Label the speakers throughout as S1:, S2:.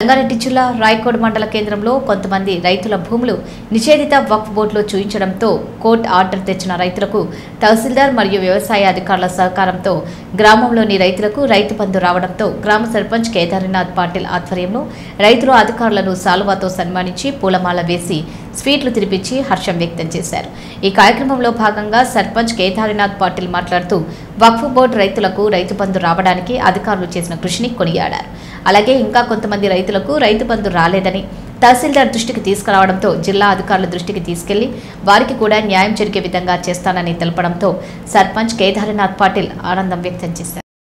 S1: రంగారెడ్డి జిల్లా రాయకోడ్ మండల కేంద్రంలో కొంతమంది రైతుల భూములు నిషేధిత వక్ఫ్ బోర్డులో చూయించడంతో కోర్టు ఆర్డర్ తెచ్చిన రైతులకు తహసీల్దార్ మరియు వ్యవసాయ అధికారుల సహకారంతో గ్రామంలోని రైతులకు రైతు బంధు రావడంతో గ్రామ సర్పంచ్ కేదార్నాథ్ పాటిల్ ఆధ్వర్యంలో రైతులు అధికారులను సాలువాతో సన్మానించి పూలమాల వేసి స్వీట్లు తినిపించి హర్షం వ్యక్తం చేశారు ఈ కార్యక్రమంలో భాగంగా సర్పంచ్ కేదారినాథ్ పాటిల్ మాట్లాడుతూ వక్ఫ్ బోర్డు రైతులకు రైతు బంధు రావడానికి అధికారులు చేసిన కృషిని కొనియాడారు అలాగే ఇంకా కొంతమంది రైతులకు రైతు బంధు రాలేదని తహసీల్దార్ దృష్టికి తీసుకురావడంతో జిల్లా అధికారుల దృష్టికి తీసుకెళ్లి వారికి కూడా న్యాయం జరిగే విధంగా చేస్తానని తెలపడంతో సర్పంచ్ కేదారినాథ్ పాటిల్ ఆనందం వ్యక్తం చేశారు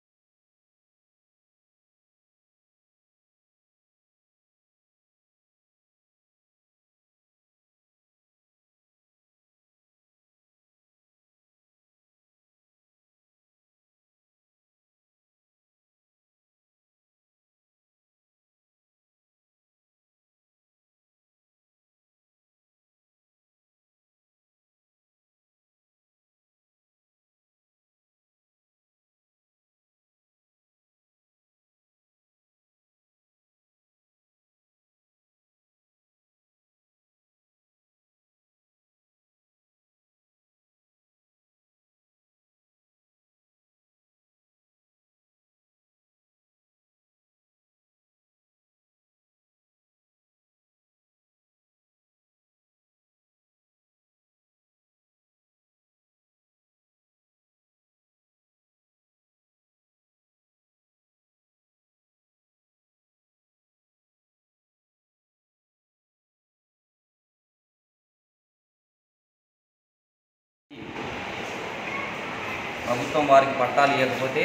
S2: ప్రభుత్వం వారికి పట్టాలు ఇవ్వకపోతే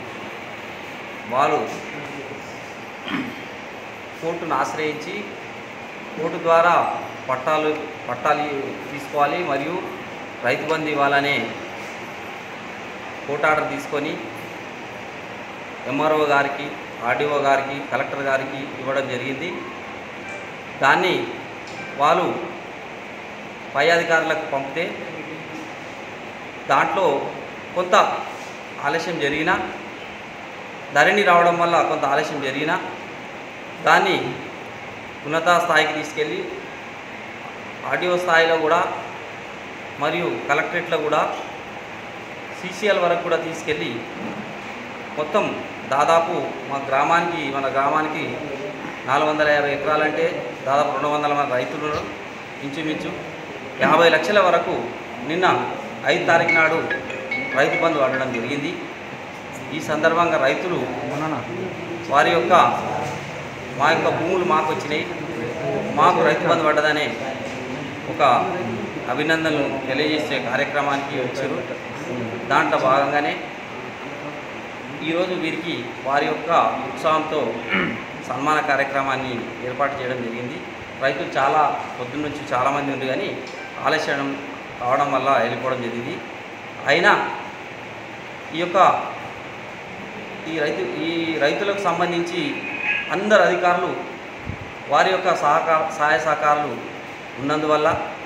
S2: వారు కోర్టును ఆశ్రయించి కోర్టు ద్వారా పట్టాలు పట్టాలు తీసుకోవాలి మరియు రైతు బంధు ఇవ్వాలనే కోర్టు ఆర్డర్ తీసుకొని ఎంఆర్ఓ గారికి ఆర్డీఓ గారికి కలెక్టర్ గారికి ఇవ్వడం జరిగింది దాన్ని వాళ్ళు పై అధికారులకు పంపితే దాంట్లో కొంత ఆలస్యం జరిగినా ధరణి రావడం వల్ల కొంత ఆలస్యం జరిగినా దాన్ని ఉన్నత స్థాయికి తీసుకెళ్ళి ఆర్డీఓ స్థాయిలో కూడా మరియు కలెక్టరేట్లో కూడా సీసీఎల్ వరకు కూడా తీసుకెళ్ళి మొత్తం దాదాపు మా గ్రామానికి మన గ్రామానికి నాలుగు వందల యాభై ఎకరాలంటే దాదాపు రెండు వందల మంది రైతులు ఉన్నారు. ఇంచుమించు యాభై లక్షల వరకు నిన్న ఐదు తారీఖు నాడు రైతు బంధు పడడం జరిగింది ఈ సందర్భంగా రైతులు వారి యొక్క మా యొక్క భూములు మాకు వచ్చినాయి మాకు రైతు బంధు పడ్డదనే ఒక అభినందనలు తెలియజేసే కార్యక్రమానికి వచ్చారు దాంట్లో భాగంగానే ఈరోజు వీరికి వారి యొక్క ఉత్సాహంతో సన్మాన కార్యక్రమాన్ని ఏర్పాటు చేయడం జరిగింది రైతులు చాలా పొద్దున్న నుంచి చాలామంది ఉంది కానీ ఆలస్యం కావడం వల్ల వెళ్ళిపోవడం జరిగింది అయినా ఈ యొక్క ఈ రైతు ఈ రైతులకు సంబంధించి అందరు అధికారులు వారి యొక్క సహకార సహాయ సహకారాలు ఉన్నందువల్ల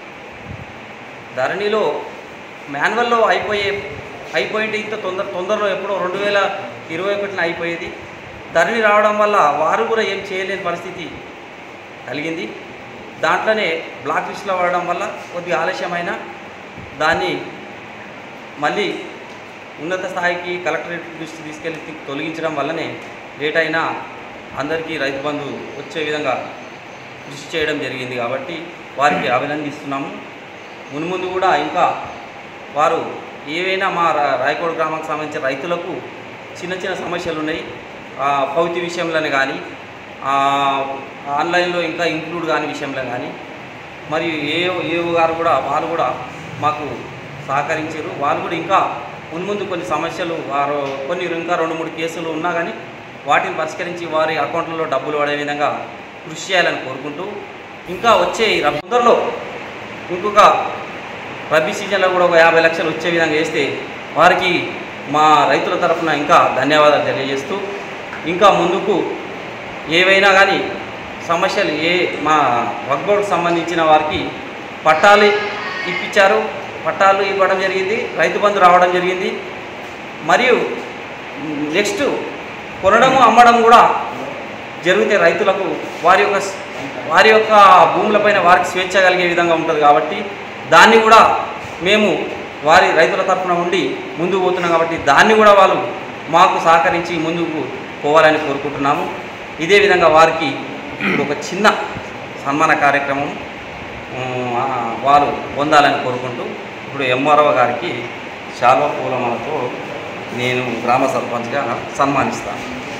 S2: ధరణిలో మాన్యువల్లో అయిపోయే అయిపోయింటే ఇంత తొందర తొందరలో ఎప్పుడో రెండు వేల ఇరవై ఒకటిన అయిపోయేది ధరణి రావడం వల్ల వారు కూడా ఏం చేయలేని పరిస్థితి కలిగింది దాంట్లోనే బ్లాక్ లిస్ట్లో పడడం వల్ల కొద్దిగా ఆలస్యమైన దాన్ని మళ్ళీ ఉన్నత స్థాయికి కలెక్టరేట్ దృష్టి తీసుకెళ్ళి తీ- తొలగించడం వల్లనే లేట్ అయినా అందరికీ రైతు బంధు వచ్చే విధంగా కృషి చేయడం జరిగింది కాబట్టి వారికి అభినందిస్తున్నాము మున్ముందు కూడా ఇంకా వారు ఏవైనా మా రా- రాయకోడ గ్రామానికి సంబంధించిన రైతులకు చిన్న చిన్న సమస్యలు ఉన్నాయి ఆ, పౌతి విషయంలోనే కానీ ఆ, ఆన్లైన్లో ఇంకా ఇంక్లూడ్ కాని విషయంలో కానీ మరియు ఏఓ ఏఓ గారు కూడా వాళ్ళు కూడా మాకు సహకరించారు వాళ్ళు కూడా ఇంకా మున్ముందు కొన్ని సమస్యలు వారు కొన్ని ఇంకా రెండు మూడు కేసులు ఉన్నా కానీ వాటిని పరిష్కరించి వారి అకౌంట్లలో డబ్బులు పడే విధంగా కృషి చేయాలని కోరుకుంటూ ఇంకా వచ్చే ఈ రబీ తొందరలో ఇంకొక రబీ సీజన్లో కూడా ఒక యాభై లక్షలు వచ్చే విధంగా చేస్తే వారికి మా రైతుల తరఫున ఇంకా ధన్యవాదాలు తెలియజేస్తూ ఇంకా ముందుకు ఏవైనా కానీ సమస్యలు ఏ మా వక్బోర్డుకు సంబంధించిన వారికి పట్టాలు ఇప్పించారు పట్టాలు ఇవ్వడం జరిగింది రైతు బంధు రావడం జరిగింది మరియు నెక్స్ట్ కొనడము అమ్మడం కూడా జరిగితే రైతులకు వారి యొక్క వారి యొక్క భూములపైన వారికి స్వేచ్ఛ కలిగే విధంగా ఉంటుంది కాబట్టి దాన్ని కూడా మేము వారి రైతుల తరఫున ఉండి ముందుకు పోతున్నాం కాబట్టి దాన్ని కూడా వాళ్ళు మాకు సహకరించి ముందుకు పోవాలని కోరుకుంటున్నాము ఇదే విధంగా వారికి ఇప్పుడు ఒక చిన్న సన్మాన కార్యక్రమం ఉమ్, ఆ, వారు పొందాలని కోరుకుంటూ ఇప్పుడు ఎంఆర్ఓ గారికి శాల్వ పూలమాలతో నేను గ్రామ సర్పంచ్గా సన్మానిస్తాను